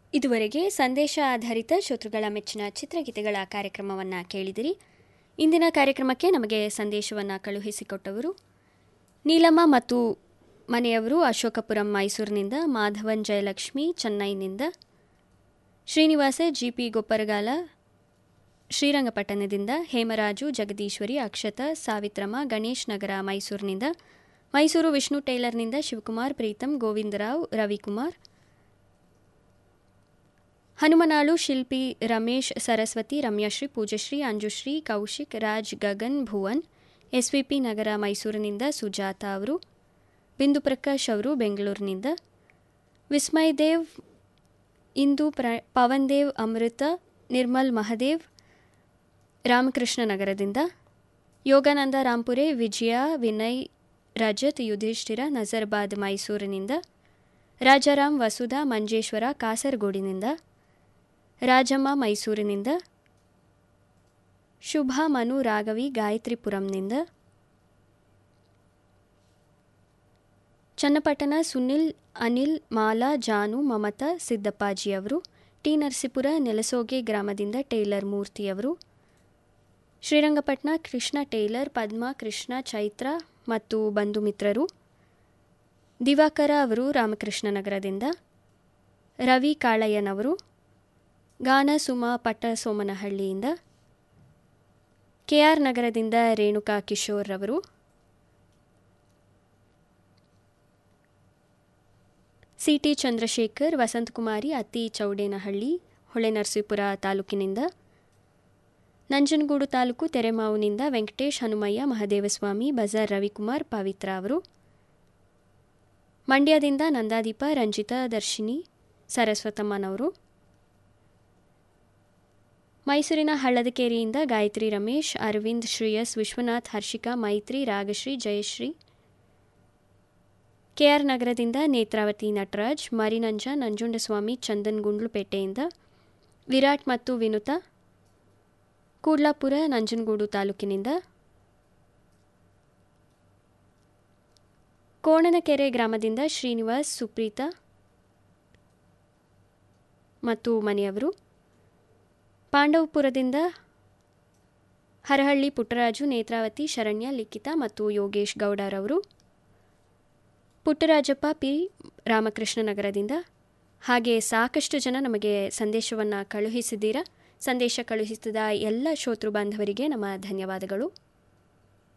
ಇದುವರೆಗೆ ಸಂದೇಶ ಆಧಾರಿತ ಶ್ರೋತೃಗಳ ಮೆಚ್ಚಿನ ಚಿತ್ರಗೀತೆಗಳ ಕಾರ್ಯಕ್ರಮವನ್ನು ಕೇಳಿದಿರಿ ಇಂದಿನ ಕಾರ್ಯಕ್ರಮಕ್ಕೆ ನಮಗೆ ಸಂದೇಶವನ್ನು ಕಳುಹಿಸಿಕೊಟ್ಟವರು ನೀಲಮ್ಮ ಮತ್ತು ಮನೆಯವರು ಅಶೋಕಪುರಂ ಮೈಸೂರಿನಿಂದ ಮಾಧವನ್ ಜಯಲಕ್ಷ್ಮಿ ಚೆನ್ನೈನಿಂದ ಶ್ರೀನಿವಾಸ ಜಿಪಿ ಗೊಪ್ಪರಗಾಲ ಶ್ರೀರಂಗಪಟ್ಟಣದಿಂದ ಹೇಮರಾಜು ಜಗದೀಶ್ವರಿ ಅಕ್ಷತ ಸಾವಿತ್ರಮ್ಮ ಗಣೇಶ್ ನಗರ ಮೈಸೂರಿನಿಂದ ಮೈಸೂರು ವಿಷ್ಣು ಟೇಲರ್ನಿಂದ ಶಿವಕುಮಾರ್ ಪ್ರೀತಂ ಗೋವಿಂದರಾವ್ ರವಿಕುಮಾರ್ ಹನುಮನಾಳು ಶಿಲ್ಪಿ ರಮೇಶ್ ಸರಸ್ವತಿ ರಮ್ಯಶ್ರೀ ಪೂಜಶ್ರೀ ಅಂಜುಶ್ರೀ ಕೌಶಿಕ್ ರಾಜ್ ಗಗನ್ ಭುವನ್ ಎಸ್ವಿಪಿ ನಗರ ಮೈಸೂರಿನಿಂದ ಸುಜಾತ ಅವರು ಬಿಂದು ಪ್ರಕಾಶ್ ಅವರು ಬೆಂಗಳೂರಿನಿಂದ ವಿಸ್ಮಯ್ ದೇವ್ ಇಂದು ಪ್ರ ಪವನ್ ದೇವ್ ಅಮೃತ ನಿರ್ಮಲ್ ಮಹದೇವ್ ರಾಮಕೃಷ್ಣ ನಗರದಿಂದ ಯೋಗಾನಂದ ರಾಂಪುರೆ ವಿಜಯ ವಿನಯ್ ರಜತ್ ಯುಧಿಷ್ಠಿರ ನಜರ್ಬಾದ್ ಮೈಸೂರಿನಿಂದ ರಾಜಾರಾಮ್ ವಸುಧಾ ಮಂಜೇಶ್ವರ ಕಾಸರಗೋಡಿನಿಂದ ರಾಜಮ್ಮ ಮೈಸೂರಿನಿಂದ ಶುಭ ಮನು ರಾಘವಿ ಗಾಯತ್ರಿಪುರಂನಿಂದ ಚನ್ನಪಟ್ಟಣ ಸುನಿಲ್ ಅನಿಲ್ ಮಾಲಾ ಜಾನು ಮಮತಾ ಸಿದ್ದಪ್ಪಾಜಿ ಅವರು ಟಿ ನರಸೀಪುರ ನೆಲಸೋಗೆ ಗ್ರಾಮದಿಂದ ಟೇಲರ್ ಮೂರ್ತಿಯವರು ಶ್ರೀರಂಗಪಟ್ಟಣ ಕೃಷ್ಣ ಟೇಲರ್ ಪದ್ಮ ಕೃಷ್ಣ ಚೈತ್ರ ಮತ್ತು ಬಂಧು ಮಿತ್ರರು ದಿವಾಕರ ಅವರು ರಾಮಕೃಷ್ಣ ನಗರದಿಂದ ರವಿ ಕಾಳಯ್ಯನವರು ಗಾನ ಸುಮ ಪಟ್ಟ ಸೋಮನಹಳ್ಳಿಯಿಂದ ಕೆಆರ್ ನಗರದಿಂದ ರೇಣುಕಾ ಕಿಶೋರ್ ಅವರು ಸಿಟಿ ಚಂದ್ರಶೇಖರ್ ವಸಂತಕುಮಾರಿ ಅತ್ತಿ ಚೌಡೇನಹಳ್ಳಿ ಹೊಳೆನರಸೀಪುರ ತಾಲೂಕಿನಿಂದ ನಂಜನಗೂಡು ತಾಲೂಕು ತೆರೆಮಾವುನಿಂದ ವೆಂಕಟೇಶ್ ಹನುಮಯ್ಯ ಮಹದೇವಸ್ವಾಮಿ ಬಜಾರ್ ರವಿಕುಮಾರ್ ಪವಿತ್ರ ಅವರು ಮಂಡ್ಯದಿಂದ ನಂದಾದೀಪ ರಂಜಿತಾ ದರ್ಶಿನಿ ಸರಸ್ವತಮ್ಮನವರು ಮೈಸೂರಿನ ಹಳ್ಳದಕೇರಿಯಿಂದ ಗಾಯತ್ರಿ ರಮೇಶ್ ಅರವಿಂದ್ ಶ್ರೇಯಸ್ ವಿಶ್ವನಾಥ್ ಹರ್ಷಿಕಾ ಮೈತ್ರಿ ರಾಗಶ್ರೀ ಜಯಶ್ರೀ ಕೆಆರ್ ನಗರದಿಂದ ನೇತ್ರಾವತಿ ನಟರಾಜ್ ಮರಿನಂಜ ನಂಜುಂಡಸ್ವಾಮಿ ಚಂದನ್ ಗುಂಡ್ಲುಪೇಟೆಯಿಂದ ವಿರಾಟ್ ಮತ್ತು ವಿನುತಾ ಕೂಡ್ಲಾಪುರ ನಂಜನಗೂಡು ತಾಲೂಕಿನಿಂದ ಕೋಣನಕೆರೆ ಗ್ರಾಮದಿಂದ ಶ್ರೀನಿವಾಸ್ ಸುಪ್ರೀತಾ ಮತ್ತು ಮನೆಯವರು ಪಾಂಡವಪುರದಿಂದ ಹರಹಳ್ಳಿ ಪುಟ್ಟರಾಜು ನೇತ್ರಾವತಿ ಶರಣ್ಯ ಲಿಖಿತ ಮತ್ತು ಯೋಗೇಶ್ ಗೌಡರವರು ಪುಟ್ಟರಾಜಪ್ಪ ಪಿ ರಾಮಕೃಷ್ಣ ನಗರದಿಂದ ಹಾಗೆ ಸಾಕಷ್ಟು ಜನ ನಮಗೆ ಸಂದೇಶವನ್ನು ಕಳುಹಿಸಿದ್ದೀರಾ ಸಂದೇಶ ಕಳುಹಿಸಿದ ಎಲ್ಲ ಶ್ರೋತೃ ಬಾಂಧವರಿಗೆ ನಮ್ಮ ಧನ್ಯವಾದಗಳು